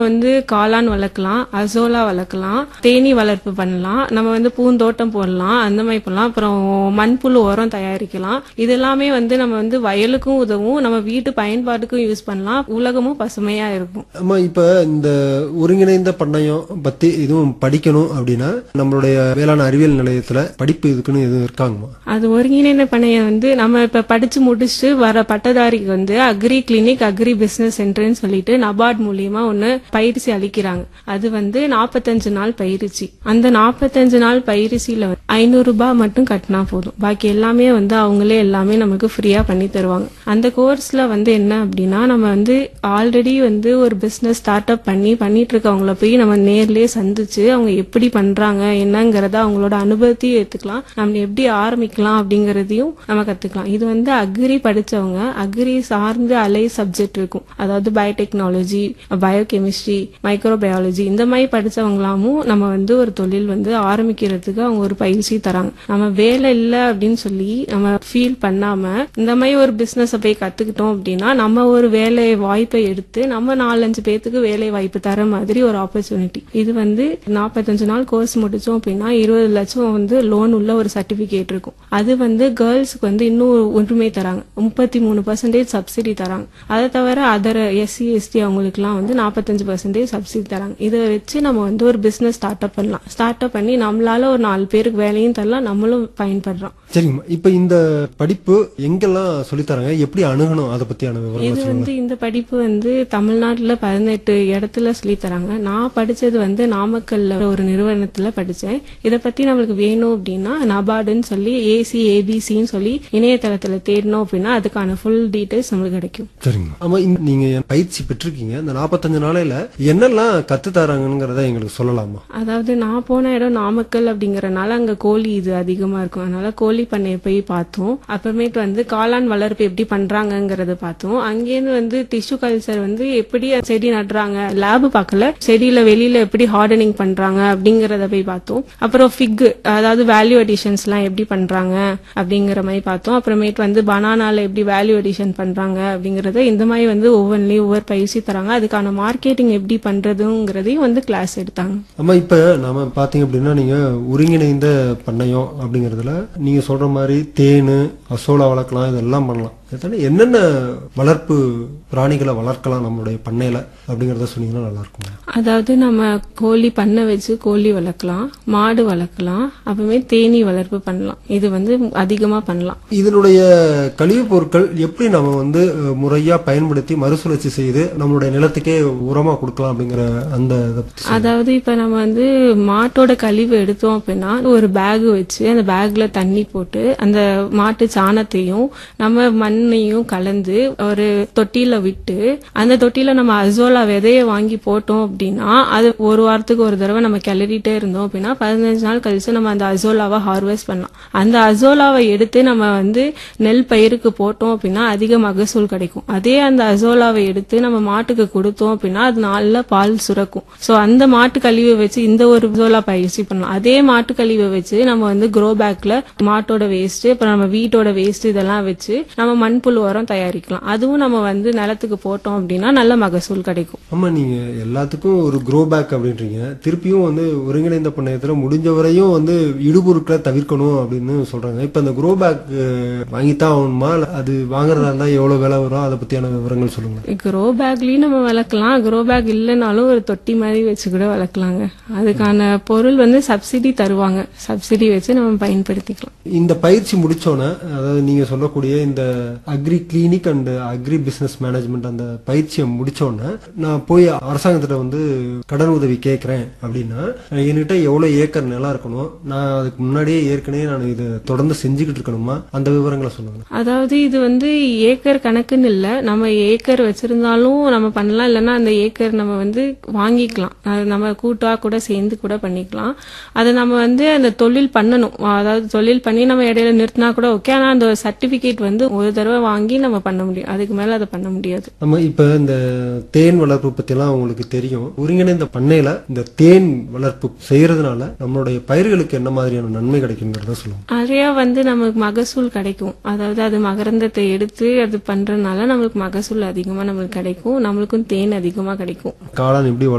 வந்து காளான் வளர்க்கலாம் அசோலா வளர்க்கலாம் தேனீ வளர்ப்பு பண்ணலாம் நம்ம வந்து பூந்தோட்டம் போடலாம் அந்த மாதிரி பண்ணலாம் அப்புறம் மண்புழு உரம் தயாரிக்கலாம் இது எல்லாமே வந்து நம்ம வந்து வயலுக்கும் உதவும் நம்ம வீட்டு பயன்பாட்டுக்கும் யூஸ் பண்ணலாம் உலகமும் பசுமையா இருக்கும் அம்மா இப்ப இந்த ஒருங்கிணைந்த பண்ணையம் பத்தி இதுவும் படிக்கணும் அப்படின்னா நம்மளுடைய வேளாண் அறிவியல் நிலையத்துல படிப்பு இதுக்குன்னு எதுவும் இருக்காங்கம்மா அது ஒருங்கிணைந்த பண்ணையம் வந்து நம்ம இப்ப படிச்சு முடிச்சுட்டு வர பட்டதாரிக்கு வந்து அக்ரி கிளினிக் அக்ரி பிசினஸ் சென்டர்னு சொல்லிட்டு நபார்ட் மூலியமா ஒண்ணு பயிற்சி அளிக்கிறாங்க அது வந்து நாற்பத்தஞ்சு நாள் பயிற்சி அந்த நாற்பத்தஞ்சு நாள் பயிற்சியில வந்து ஐநூறு ரூபாய் மட்டும் கட்டினா போதும் பாக்கி எல்லாமே வந்து அவங்களே எல்லாமே நமக்கு ஃப்ரீயா பண்ணி தருவாங்க அந்த கோர்ஸ்ல வந்து என்ன அப்படின்னா நம்ம வந்து ஆல்ரெடி வந்து ஒரு பிசினஸ் ஸ்டார்ட் அப் பண்ணி பண்ணிட்டு இருக்கவங்கள போய் நம்ம நேர்லயே சந்திச்சு அவங்க எப்படி பண்றாங்க என்னங்கறத அவங்களோட அனுபவத்தையும் ஏத்துக்கலாம் நம்ம எப்படி ஆரம்பிக்கலாம் அப்படிங்கறதையும் நம்ம கத்துக்கலாம் இது வந்து அக்ரி படிச்சவங்க அக்ரி சார்ந்து அலை சப்ஜெக்ட் இருக்கும் அதாவது பயோடெக்னாலஜி பயோகெமிஸ்ட்ரி மைக்ரோபயாலஜி இந்த மாதிரி படிச்சவங்களாமும் நம்ம வந்து ஒரு தொழில் வந்து ஆரம்பிக்கிறதுக்கு அவங்க ஒரு பயிற்சி தராங்க நம்ம வேலை இல்ல அப்படின்னு சொல்லி நம்ம ஃபீல் பண்ணாம இந்த மாதிரி ஒரு பிசினஸ் போய் கத்துக்கிட்டோம் அப்படின்னா நம்ம ஒரு வேலை வாய்ப்பை எடுத்து நம்ம நாலஞ்சு பேத்துக்கு வேலை வாய்ப்பு தர மாதிரி ஒரு ஆப்பர்ச்சுனிட்டி இது வந்து நாற்பத்தஞ்சு நாள் கோர்ஸ் முடிச்சோம் அப்படின்னா இருபது லட்சம் வந்து லோன் உள்ள ஒரு சர்டிபிகேட் இருக்கும் அது வந்து கேர்ள்ஸ்க்கு வந்து இன்னும் ஒன்றுமே தராங்க முப்பத்தி மூணு பர்சன்டேஜ் சப்சிடி தராங்க அதை தவிர அதர் எஸ்சி எஸ்டி அவங்களுக்குலாம் வந்து நாற்பத்தஞ்சு பர்சன்டேஜ் சப்சிடி தராங்க இதை வச்சு நம்ம வந்து ஒரு பிசினஸ் ஸ்டார்ட் அப் பண்ணலாம் ஸ்டார்ட் அப் பண்ணி நம்மளால ஒரு நாலு பேருக்கு வேலையும் தரலாம் நம்மளும் பயன்படுறோம் சரிங்கம்மா இப்ப இந்த படிப்பு எங்கெல்லாம் சொல்லித் தராங்க எப்படி அணுகணும் அதை பத்தியான விவரங்கள் இது சொல்லுங்க வந்து இந்த படிப்பு வந்து தமிழ்நாட்டுல பதினெட்டு இடத்துல சொல்லி தராங்க நான் படிச்சது வந்து நாமக்கல்ல ஒரு நிறுவனத்துல படிச்சேன் இத பத்தி நம்மளுக்கு வேணும் அப்படின்னா நபார்டுன்னு சொல்லி ஏசி ஏபிசின்னு சொல்லி இணையதளத்துல தேடணும் அப்படின்னா அதுக்கான ஃபுல் டீடைல்ஸ் நம்மளுக்கு கிடைக்கும் சரிங்கம்மா ஆமா இந்த- நீங்க பயிற்சி பெற்றிருக்கீங்க இந்த நாற்பத்தஞ்சு நாளையில என்னெல்லாம் கத்து தராங்கங்கிறத எங்களுக்கு சொல்லலாமா அதாவது நான் போன இடம் நாமக்கல் அப்படிங்கறனால அங்க கோழி இது அதிகமா இருக்கும் அதனால கோழி பண்ணைய போய் பார்த்தோம் அப்புறமேட்டு வந்து காளான் வளர்ப்பு எப்படி பண்றாங்கங்கறத பார்த்தோம் அங்கேருந்து வந்து டிஷ்யூ கல்ச்சர் வந்து எப்படி செடி நடுறாங்க லேப் பார்க்கல செடியில வெளியில எப்படி ஹார்டனிங் பண்றாங்க அப்படிங்கறத போய் பார்த்தோம் அப்புறம் ஃபிக் அதாவது வேல்யூ அடிஷன்ஸ் எல்லாம் எப்படி பண்றாங்க அப்படிங்கிற மாதிரி பார்த்தோம் அப்புறமேட்டு வந்து பனானால எப்படி வேல்யூ அடிஷன் பண்றாங்க அப்படிங்கறத இந்த மாதிரி வந்து ஒவ்வொன்றிலையும் ஒவ்வொரு பயிற்சி தராங்க அதுக்கான மார்க்கெட்டிங் எப்படி பண்றதுங்கிறதையும் வந்து கிளாஸ் எடுத்தாங்க ஆமா இப்ப நாம பாத்தீங்க அப்படின்னா நீங்க ஒருங்கிணைந்த பண்ணையம் அப்படிங்கறதுல நீங்க சொல்ற மாதிரி தேனு அசோலா வளர்க்கலாம் இதெல்லாம் பண்ணலாம் இதுதானே என்னென்ன வளர்ப்பு பிராணிகளை வளர்க்கலாம் நம்மளுடைய பண்ணையில அப்படிங்கறத சொன்னீங்கன்னா நல்லா இருக்கும் அதாவது நம்ம கோழி பண்ணை வச்சு கோழி வளர்க்கலாம் மாடு வளர்க்கலாம் அப்புறமே தேனீ வளர்ப்பு பண்ணலாம் இது வந்து அதிகமா பண்ணலாம் இதனுடைய கழிவுப் பொருட்கள் எப்படி நம்ம வந்து அஹ், முறையா பயன்படுத்தி மறுசுழற்சி செய்து நம்மளுடைய நிலத்துக்கே உரமா கொடுக்கலாம் அப்படிங்கிற அந்த இதை பத்தி சொல்லுங்க. அதாவது இப்ப நம்ம வந்து மாட்டோட கழிவு எடுத்தோம் அப்படின்னா ஒரு பேக் வச்சு அந்த பேக்ல தண்ணி போட்டு அந்த மாட்டு சாணத்தையும் நம்ம மண்ணையும் கலந்து ஒரு தொட்டியில விட்டு அந்த தொட்டியில நம்ம அசோலா விதைய வாங்கி போட்டோம் அப்படின்னா அது ஒரு வாரத்துக்கு ஒரு தடவை நம்ம கிளறிட்டே இருந்தோம் அப்படின்னா பதினஞ்சு நாள் கழிச்சு நம்ம அந்த அசோலாவை ஹார்வெஸ்ட் பண்ணலாம் அந்த அசோலாவை எடுத்து நம்ம வந்து நெல் பயிருக்கு போட்டோம் அப்படின்னா அதிக மகசூல் கிடைக்கும் அதே அந்த அசோலாவை எடுத்து நம்ம மாட்டுக்கு கொடுத்தோம் அப்படின்னா அது நல்ல பால் சுரக்கும் சோ அந்த மாட்டு கழிவை வச்சு இந்த ஒரு அசோலா பயிற்சி பண்ணலாம் அதே மாட்டு கழிவை வச்சு நம்ம வந்து க்ரோ பேக்ல மாட்டோட வேஸ்ட் அப்புறம் நம்ம வீட்டோட வேஸ்ட் இதெல்லாம் வச்சு நம்ம மண்புழு உரம் தயாரிக்கலாம் அதுவும் நம்ம வந்து நிலத்துக்கு போட்டோம் அப்படின்னா நல்ல மகசூல் கிடைக்கும் ஆமா நீங்க எல்லாத்துக்கும் ஒரு க்ரோ பேக் அப்படின்றீங்க திருப்பியும் வந்து ஒருங்கிணைந்த பண்ணையத்துல முடிஞ்ச வரையும் வந்து இடுபொருட்களை தவிர்க்கணும் அப்படின்னு சொல்றாங்க இப்ப இந்த க்ரோ பேக் வாங்கித்தான் ஆகணுமா இல்ல அது வாங்குறதா இருந்தா எவ்வளவு விலை வரும் அதை பத்தியான விவரங்கள் சொல்லுங்க க்ரோ பேக்லயும் நம்ம வளர்க்கலாம் க்ரோ பேக் இல்லைனாலும் ஒரு தொட்டி மாதிரி வச்சு கூட வளர்க்கலாங்க அதுக்கான பொருள் வந்து சப்சிடி தருவாங்க சப்சிடி வச்சு நம்ம பயன்படுத்திக்கலாம் இந்த பயிற்சி முடிச்சோன்னே அதாவது நீங்க சொல்லக்கூடிய இந்த agri clinic and agri business management அந்த பயிற்சியை முடிச்சோன்னே நான் போய் அரசாங்கத்திட்ட வந்து கடன் உதவி கேட்கறேன் அப்படின்னா என்கிட்ட எவ்வளவு ஏக்கர் நிலம் இருக்கணும் நான் அதுக்கு முன்னாடியே ஏற்கனவே நான் இதை தொடர்ந்து செஞ்சுக்கிட்டு இருக்கணுமா அந்த விவரங்களை சொல்லுங்க அதாவது இது வந்து ஏக்கர் கணக்குன்னு இல்ல நம்ம ஏக்கர் வச்சிருந்தாலும் நம்ம பண்ணலாம் இல்லைன்னா அந்த ஏக்கர் நம்ம வந்து வாங்கிக்கலாம் அது நம்ம கூட்டா கூட சேர்ந்து கூட பண்ணிக்கலாம் அதை நம்ம வந்து அந்த தொழில் பண்ணணும் அதாவது தொழில் பண்ணி நம்ம இடையில நிறுத்தினா கூட ஓகே ஆனா அந்த சர்டிபிகேட் வந்து ஒரு தடவை தடவை வாங்கி நம்ம பண்ண முடியும் அதுக்கு மேல அதை பண்ண முடியாது நம்ம இப்ப இந்த தேன் வளர்ப்பு பத்தி எல்லாம் உங்களுக்கு தெரியும் ஒருங்கிணைந்த பண்ணையில இந்த தேன் வளர்ப்பு செய்யறதுனால நம்மளுடைய பயிர்களுக்கு என்ன மாதிரியான நன்மை கிடைக்குங்கிறத சொல்லுங்க நிறைய வந்து நமக்கு மகசூல் கிடைக்கும் அதாவது அது மகரந்தத்தை எடுத்து அது பண்றதுனால நம்மளுக்கு மகசூல் அதிகமா நம்மளுக்கு கிடைக்கும் நம்மளுக்கும் தேன் அதிகமா கிடைக்கும் காளான் எப்படி